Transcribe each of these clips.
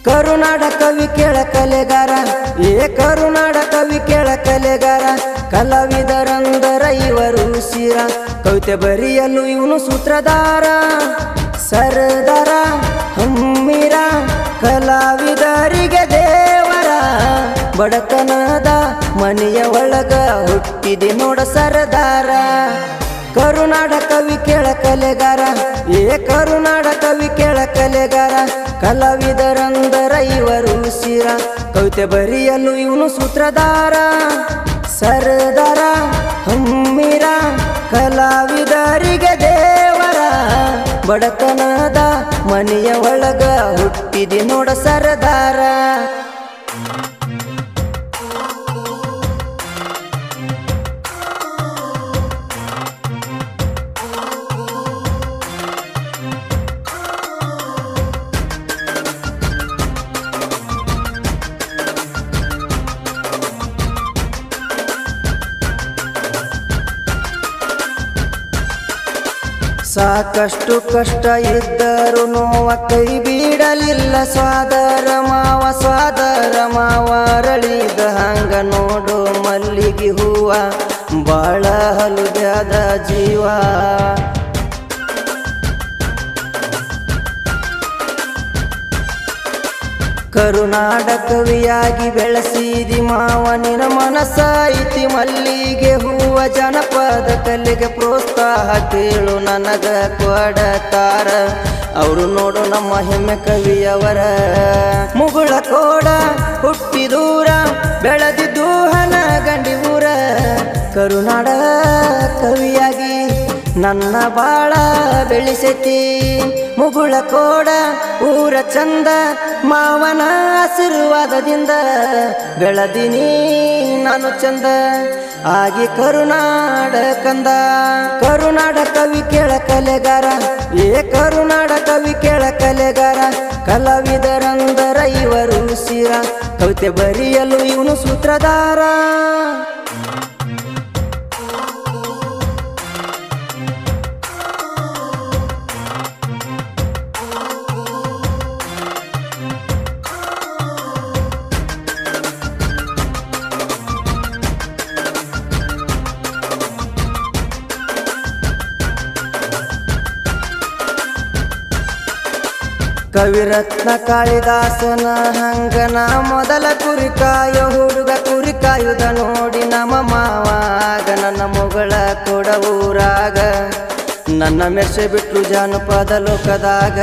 ಕರುನಾಡ ಕವಿ ಕೇಳ ಕಲೆಗಾರ ಏ ಕರುನಾಡ ಕವಿ ಕೇಳ ಕಲೆಗಾರ ಕಲಾವಿದರಂದರ ಇವರು ಶಿರ ಕವಿತೆ ಬರೆಯಲು ಇವನು ಸೂತ್ರಧಾರ ಸರದಾರ ಹಮ್ಮಿರ ಕಲಾವಿದರಿಗೆ ದೇವರ ಬಡತನದ ಮನೆಯ ಒಳಗ ಹುಟ್ಟಿದೆ ನೋಡ ಸರದಾರ ಕರುನಾಡ ಕವಿ ಕೇಳ ಕಲೆಗಾರ ಏ ಕರುನಾಡ ಕವಿ ಕೇಳ ಕಲೆಗಾರ ಕಲಾವಿದರಂದರ ಇವರು ಶಿರ ಕವಿತೆ ಬರೆಯಲು ಇವನು ಸೂತ್ರಧಾರ ಸರದಾರ ಹಮ್ಮಿರ ಕಲಾವಿದರಿಗೆ ದೇವರ ಬಡತನದ ಮನೆಯ ಒಳಗ ಹುಟ್ಟಿದೆ ನೋಡ ಸರದಾರ ಸಾಕಷ್ಟು ಕಷ್ಟ ಇದ್ದರೂ ನೋವ ಕೈ ಬಿಡಲಿಲ್ಲ ಸ್ವಾದರ ಮಾವ ಸ್ವಾದರ ಮಾವ ಅರಳಿದ ಹಂಗ ನೋಡು ಮಲ್ಲಿಗೆ ಹೂವ ಬಾಳ ಹಲುಬ್ಯಾದ ಜೀವ ಕರುನಾಡ ಕವಿಯಾಗಿ ಬೆಳೆಸಿದಿ ಮಾವನಿನ ಮನಸ್ಸ ಐತಿ ಮಲ್ಲಿಗೆ ಹೂವ ಜನಪದ ಕಲೆಗೆ ಪ್ರೋತ್ಸಾಹ ಕೇಳು ನನಗ ಕೊಡತಾರ ಅವರು ನೋಡು ನಮ್ಮ ಹೆಮ್ಮೆ ಕವಿಯವರ ಮುಗುಳ ಕೋಡ ಹುಟ್ಟಿ ದೂರ ಬೆಳೆದಿದ್ದು ಹನ ಗಂಡಿ ಊರ ಕರುನಾಡ ಕವಿಯಾಗಿ ನನ್ನ ಬಾಳ ಬೆಳೆಸೈತಿ ಮುಗುಳ ಕೋಡ ಊರ ಚಂದ ಮಾವನ ಆಶೀರ್ವಾದದಿಂದ ಬೆಳದಿನಿ ನಾನು ಚಂದ ಆಗಿ ಕರುನಾಡ ಕಂದ ಕರುನಾಡ ಕವಿ ಕೇಳ ಕಲೆಗಾರ ಏ ಕರುನಾಡ ಕವಿ ಕೇಳ ಕಲೆಗಾರ ಕಲಾವಿದರಂದರ ಇವರು ಶಿರ ಕವಿತೆ ಬರೆಯಲು ಇವನು ಸೂತ್ರಧಾರ ಕವಿರತ್ನ ಕಾಳಿದಾಸನ ಹಂಗನ ಮೊದಲ ಕುರಿಕಾಯ ಹುಡುಗ ಕುರಿಕಾಯುದ ನೋಡಿ ನಮ್ಮ ಮಾವಾಗ ನನ್ನ ಮೊಗಳ ಕೊಡ ಊರಾಗ ನನ್ನ ಮೆರ್ಸೆ ಬಿಟ್ರು ಜಾನಪದ ಲೋಕದಾಗ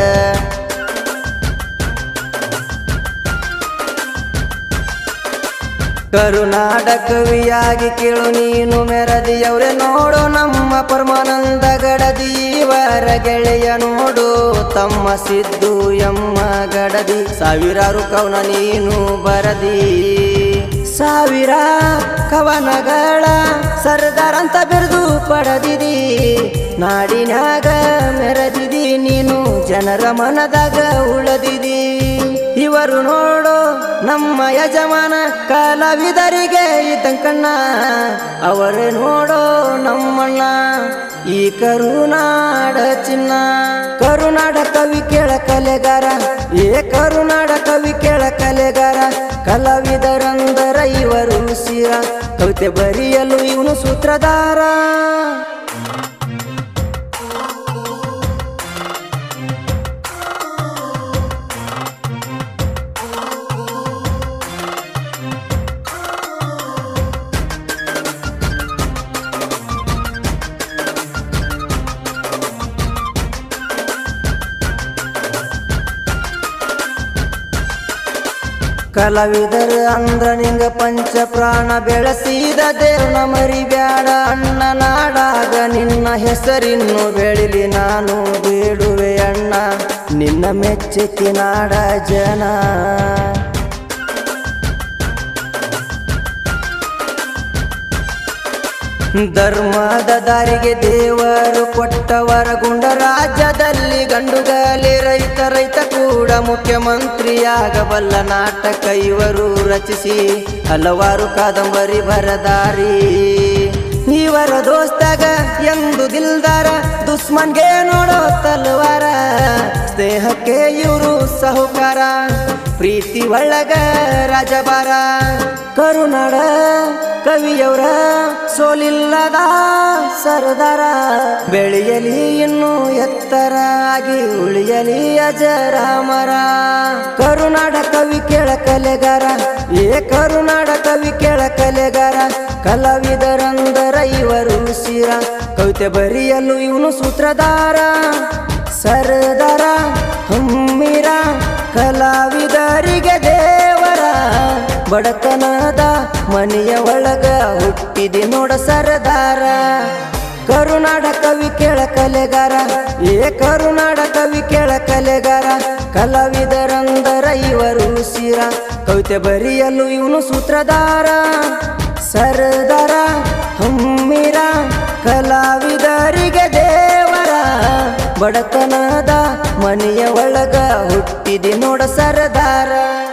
ಕರುನಾಡ ಕವಿಯಾಗಿ ಕೇಳು ನೀನು ಮೆರದಿಯವ್ರೆ ನೋಡು ನಮ್ಮ ಪರಮಾನಂದ ಗಡದಿ ಇವರ ಗೆಳೆಯ ನೋಡು ತಮ್ಮ ಸಿದ್ದು ಎಮ್ಮ ಗಡದಿ ಸಾವಿರಾರು ಕವನ ನೀನು ಬರದಿ ಸಾವಿರ ಕವನಗಳ ಸರ್ದಾರ್ ಅಂತ ಬಿರುದು ಪಡೆದಿದಿ ನಾಡಿನ್ಯಾಗ ಮೆರದಿದಿ ನೀನು ಜನರ ಮನದಾಗ ಉಳದಿದಿ ಇವರು ನೋಡು ನಮ್ಮ ಯಜಮಾನ ಕಲಾವಿದರಿಗೆ ಇದ್ದಂಕಣ್ಣ ಅವರೇ ನೋಡೋ ನಮ್ಮಣ್ಣ ಈ ಕರುನಾಡ ಚಿನ್ನ ಕರುನಾಡ ಕವಿ ಕೇಳ ಕಲೆಗಾರ ಏ ಕರುನಾಡ ಕವಿ ಕೇಳ ಕಲೆಗಾರ ಕಲಾವಿದರಂದರ ಇವರು ಶಿರ ಕವಿತೆ ಬರೆಯಲು ಇವನು ಸೂತ್ರಧಾರ ಕಲಾವಿದರು ಅಂದ್ರ ನಿಂಗ ಪಂಚ ಪ್ರಾಣ ಬೆಳೆಸಿದ ದೇವ್ನ ಮರಿಬ್ಯಾಡ ಅಣ್ಣ ನಾಡಾಗ ನಿನ್ನ ಹೆಸರಿನ್ನು ಬೆಳಿಲಿ ನಾನು ಬೇಡುವೆ ಅಣ್ಣ ನಿನ್ನ ಮೆಚ್ಚತಿ ನಾಡ ಜನ ಧರ್ಮದ ದಾರಿಗೆ ದೇವರು ಕೊಟ್ಟವರ ಗುಂಡ ರಾಜ್ಯದಲ್ಲಿ ಗಂಡುಗಾಲಿ ರೈತ ರೈತ ಕೂಡ ಮುಖ್ಯಮಂತ್ರಿಯಾಗಬಲ್ಲ ನಾಟಕ ಇವರು ರಚಿಸಿ ಹಲವಾರು ಕಾದಂಬರಿ ಬರದಾರಿ ಇವರ ದೋಸ್ತಾಗ ಎಂದು ದಿಲ್ದಾರ ದುಶ್ಮನ್ಗೆ ನೋಡೋ ತಲ್ವಾರ ಸ್ನೇಹಕ್ಕೆ ಇವರು ಸಹುಕಾರ ಪ್ರೀತಿ ಒಳಗ ರಾಜಬಾರ ಕರುನಾಡ ಕವಿಯವರ ಸೋಲಿಲ್ಲದ ಸರದಾರ ಬೆಳೆಯಲಿ ಇನ್ನು ಎತ್ತರ ಆಗಿ ಉಳಿಯಲಿ ಅಜರಾಮರ ಕರುನಾಡ ಕವಿ ಕೇಳ ಕಲೆಗಾರ ಏ ಕರುನಾಡ ಕವಿ ಕೇಳ ಕಲೆಗಾರ ಕಲಾವಿದರಂದರ ಇವರು ಶಿರ ಕವಿತೆ ಬರೆಯಲು ಇವನು ಸೂತ್ರಧಾರ ಸರದಾರ ಹಮ್ಮಿರ ಕಲಾವಿದರಿಗೆ ದೇವರ ಬಡತನದ ಮನೆಯ ಒಳಗ ಹುಟ್ಟಿದೆ ನೋಡ ಸರದಾರ ಕರುನಾಡ ಕವಿ ಕೇಳ ಕಲೆಗಾರ ಏ ಕರುನಾಡ ಕವಿ ಕೇಳ ಕಲೆಗಾರ ಕಲಾವಿದರಂದರ ಇವರು ಶಿರ ಕವಿತೆ ಬರೆಯಲು ಇವನು ಸೂತ್ರಧಾರ ಸರದಾರ ಹಮ್ಮಿರ ಕಲಾವಿದರಿಗೆ ದೇವರ ಬಡತನದ ಮನೆಯ ಒಳಗ ಹುಟ್ಟಿದೆ ನೋಡ ಸರದಾರ